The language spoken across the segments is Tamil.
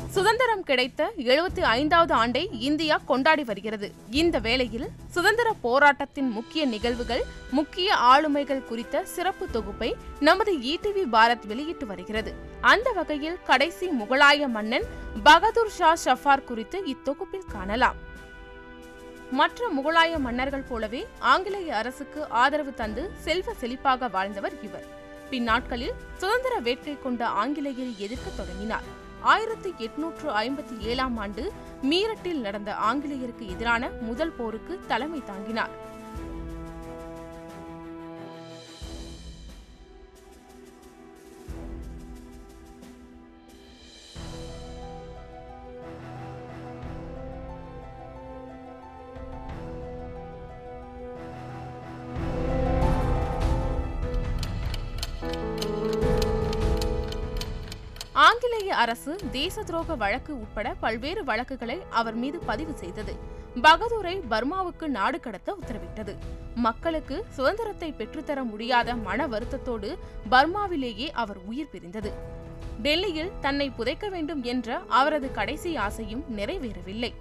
சுதந்திரம் கிடைத்த எழுபத்தி ஐந்தாவது ஆண்டை இந்தியா கொண்டாடி வருகிறது இந்த வேளையில் சுதந்திர போராட்டத்தின் முக்கிய நிகழ்வுகள் முக்கிய ஆளுமைகள் குறித்த சிறப்பு தொகுப்பை நமது ஈடிவி பாரத் வெளியிட்டு வருகிறது அந்த வகையில் கடைசி முகலாய மன்னன் பகதூர் ஷா ஷஃபார் குறித்து இத்தொகுப்பில் காணலாம் மற்ற முகலாய மன்னர்கள் போலவே ஆங்கிலேய அரசுக்கு ஆதரவு தந்து செல்வ செழிப்பாக வாழ்ந்தவர் இவர் பின்னாட்களில் சுதந்திர வேட்கை கொண்ட ஆங்கிலேயரை எதிர்க்கத் தொடங்கினார் ஆயிரத்தி எட்நூற்று ஐம்பத்தி ஏழாம் ஆண்டு மீரட்டில் நடந்த ஆங்கிலேயருக்கு எதிரான முதல் போருக்கு தலைமை தாங்கினார் ஆங்கிலேய அரசு தேச துரோக வழக்கு உட்பட பல்வேறு வழக்குகளை அவர் மீது பதிவு செய்தது பகதூரை பர்மாவுக்கு நாடு கடத்த உத்தரவிட்டது மக்களுக்கு சுதந்திரத்தை பெற்றுத்தர முடியாத மன வருத்தத்தோடு பர்மாவிலேயே அவர் உயிர் பிரிந்தது டெல்லியில் தன்னை புதைக்க வேண்டும் என்ற அவரது கடைசி ஆசையும் நிறைவேறவில்லை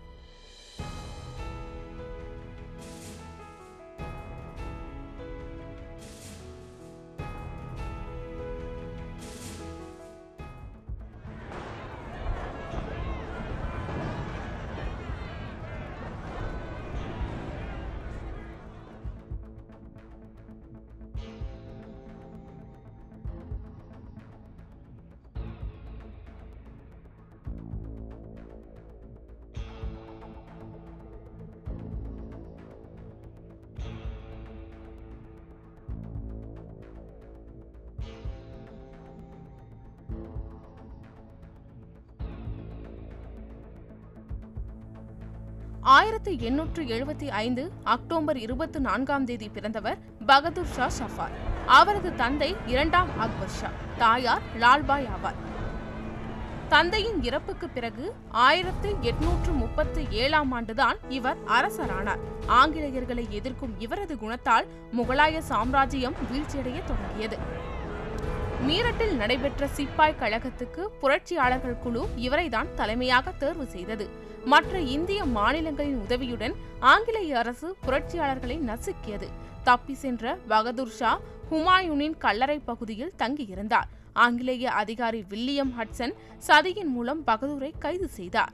ஆயிரத்தி எண்ணூற்று எழுபத்தி ஐந்து அக்டோபர் இருபத்தி நான்காம் தேதி பிறந்தவர் பகதூர் ஷா ஷஃபார் அவரது தந்தை இரண்டாம் அக்பர் ஷா தாயார் லால்பாய் ஆவார் தந்தையின் இறப்புக்கு பிறகு ஆயிரத்தி எட்நூற்று முப்பத்தி ஏழாம் ஆண்டுதான் இவர் அரசரானார் ஆங்கிலேயர்களை எதிர்க்கும் இவரது குணத்தால் முகலாய சாம்ராஜ்யம் வீழ்ச்சியடைய தொடங்கியது மீரட்டில் நடைபெற்ற சிப்பாய் கழகத்துக்கு புரட்சியாளர்கள் குழு இவரைதான் தலைமையாக தேர்வு செய்தது மற்ற இந்திய மாநிலங்களின் உதவியுடன் ஆங்கிலேய அரசு புரட்சியாளர்களை நசுக்கியது தப்பி சென்ற பகதூர் ஷா ஹுமாயூனின் கல்லறை பகுதியில் தங்கியிருந்தார் ஆங்கிலேய அதிகாரி வில்லியம் ஹட்சன் சதியின் மூலம் பகதூரை கைது செய்தார்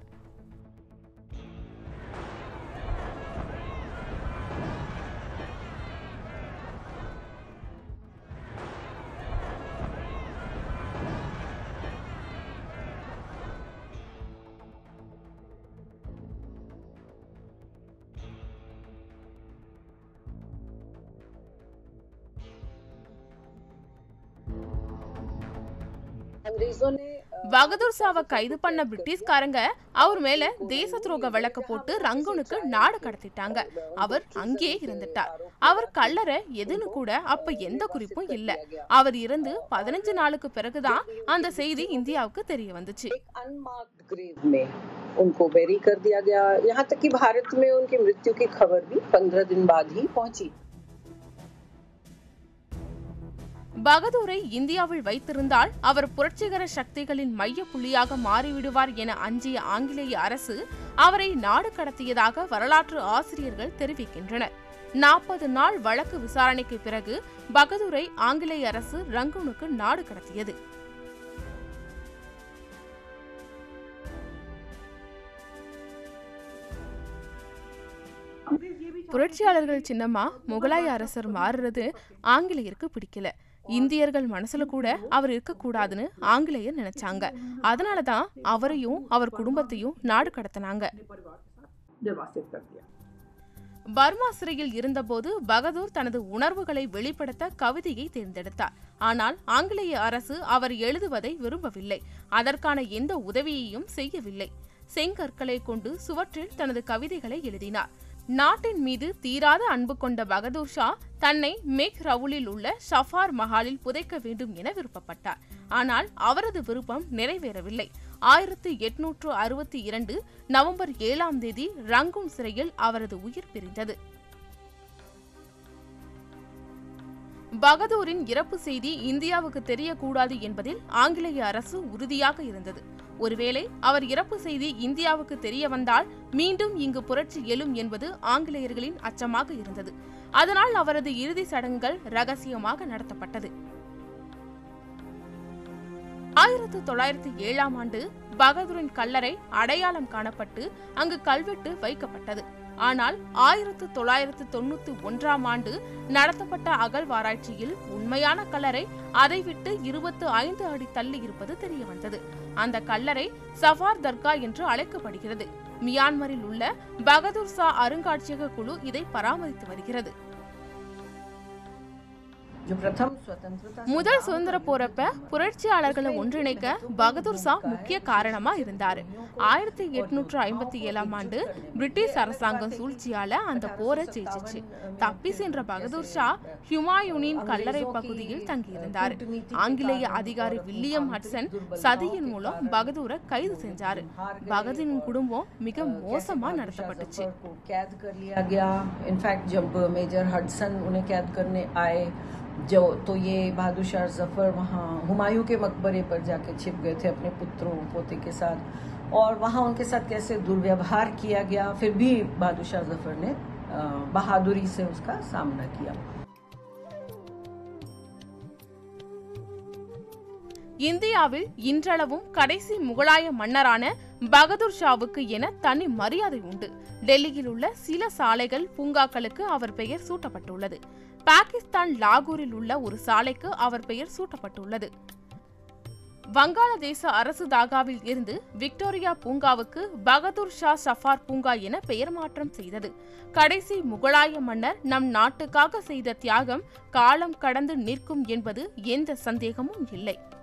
अंग्रेजों ने अ, பகதூர் ஷாவை கைது பண்ண பிரிட்டிஷ்காரங்க அவர் மேல தேச துரோக வழக்க போட்டு ரங்கூனுக்கு நாடு கடத்திட்டாங்க அவர் அங்கேயே இருந்துட்டார் அவர் கல்லறை எதுன்னு கூட அப்ப எந்த குறிப்பும் இல்ல அவர் இறந்து பதினஞ்சு நாளுக்கு பிறகுதான் அந்த செய்தி இந்தியாவுக்கு தெரிய வந்துச்சு एक अनमार्क्ड ग्रेव में उनको बेरी कर दिया गया यहाँ तक कि भारत में उनकी मृत्यु की खबर भी पंद्रह दिन बाद ही पहुंची பகதூரை இந்தியாவில் வைத்திருந்தால் அவர் புரட்சிகர சக்திகளின் மைய புள்ளியாக மாறிவிடுவார் என அஞ்சிய ஆங்கிலேய அரசு அவரை நாடு கடத்தியதாக வரலாற்று ஆசிரியர்கள் தெரிவிக்கின்றனர் நாற்பது நாள் வழக்கு விசாரணைக்கு பிறகு பகதூரை ஆங்கிலேய அரசு ரங்கூனுக்கு நாடு கடத்தியது புரட்சியாளர்கள் சின்னமா முகலாய அரசர் மாறுறது ஆங்கிலேயருக்கு பிடிக்கல இந்தியர்கள் மனசுல கூட அவர் இருக்கக்கூடாதுன்னு ஆங்கிலேயர் நினைச்சாங்க அதனாலதான் அவரையும் அவர் குடும்பத்தையும் நாடு கடத்தினாங்க निर्वासित कर दिया பர்மா சிறையில் இருந்தபோது பகதூர் தனது உணர்வுகளை வெளிப்படுத்த கவிதையை தேர்ந்தெடுத்தார் ஆனால் ஆங்கிலேய அரசு அவர் எழுதுவதை விரும்பவில்லை அதற்கான எந்த உதவியையும் செய்யவில்லை செங்கற்களை கொண்டு சுவற்றில் தனது கவிதைகளை எழுதினார் நாட்டின் மீது தீராத அன்பு கொண்ட பகதூர் ஷா தன்னை மேக் ரவுலில் உள்ள ஷஃபார் மஹாலில் புதைக்க வேண்டும் என விருப்பப்பட்டார் ஆனால் அவரது விருப்பம் நிறைவேறவில்லை ஆயிரத்தி எட்நூற்று அறுபத்தி இரண்டு நவம்பர் ஏழாம் தேதி ரங்கூன் சிறையில் அவரது உயிர் பிரிந்தது பகதூரின் இறப்பு செய்தி இந்தியாவுக்கு தெரியக்கூடாது என்பதில் ஆங்கிலேய அரசு உறுதியாக இருந்தது ஒருவேளை அவர் இறப்பு செய்தி இந்தியாவுக்கு தெரிய வந்தால் மீண்டும் இங்கு புரட்சி எழும் என்பது ஆங்கிலேயர்களின் அச்சமாக இருந்தது அதனால் அவரது இறுதி சடங்குகள் ரகசியமாக நடத்தப்பட்டது ஆயிரத்து தொள்ளாயிரத்து ஏழாம் ஆண்டு பகதூரின் கல்லறை அடையாளம் காணப்பட்டு அங்கு கல்வெட்டு வைக்கப்பட்டது ஆனால் ஆயிரத்து தொள்ளாயிரத்து தொண்ணூத்தி ஒன்றாம் ஆண்டு நடத்தப்பட்ட அகழ்வாராய்ச்சியில் உண்மையான கல்லறை அதை விட்டு இருபத்து ஐந்து அடி தள்ளி இருப்பது தெரிய வந்தது அந்த கல்லறை சஃபார் தர்கா என்று அழைக்கப்படுகிறது மியான்மரில் உள்ள பகதூர் ஷா அருங்காட்சியக குழு இதை பராமரித்து வருகிறது जो प्रथम स्वतंत्रता முதல் சுதந்திர போறப்ப புரட்சியாளர்களை ஒன்றிணைக்க பகதூர் ஷா முக்கிய காரணமா இருந்தாரு ஆயிரத்தி எட்நூற்று ஐம்பத்தி ஏழாம் ஆண்டு பிரிட்டிஷ் அரசாங்கம் சூழ்ச்சியால அந்த போரை ஜெயிச்சிச்சு தப்பி சென்ற பகதூர் ஷா ஹுமாயூனின் கல்லறை பகுதியில் தங்கியிருந்தாரு ஆங்கிலேய அதிகாரி வில்லியம் ஹட்சன் சதியின் மூலம் பகதூரை கைது செஞ்சாரு பகதூரின் குடும்பம் மிக மோசமா நடத்தப்பட்டுச்சு को कैद कर लिया गया इनफैक्ट जब मेजर हडसन उन्हें कैद करने आए जो तो ये बहादुर शाह जफर वहाँ हुमायूं के मकबरे पर जाके छिप गए थे अपने पुत्रों पोते के साथ और वहाँ उनके साथ कैसे दुर्व्यवहार किया गया फिर भी बहादुर शाह जफर ने अ, बहादुरी से उसका सामना किया இந்தியாவில் இன்றளவும் கடைசி முகலாய மன்னரான பகதூர் ஷாவுக்கு என தனி மரியாதை உண்டு டெல்லியில் உள்ள சில சாலைகள் பூங்காக்களுக்கு அவர் பெயர் சூட்டப்பட்டுள்ளது பாகிஸ்தான் லாகூரில் உள்ள ஒரு சாலைக்கு அவர் பெயர் சூட்டப்பட்டுள்ளது வங்காளதேச அரசு தாகாவில் இருந்து விக்டோரியா பூங்காவுக்கு பகதூர் ஷா சஃபார் பூங்கா என பெயர் மாற்றம் செய்தது கடைசி முகலாய மன்னர் நம் நாட்டுக்காக செய்த தியாகம் காலம் கடந்து நிற்கும் என்பது எந்த சந்தேகமும் இல்லை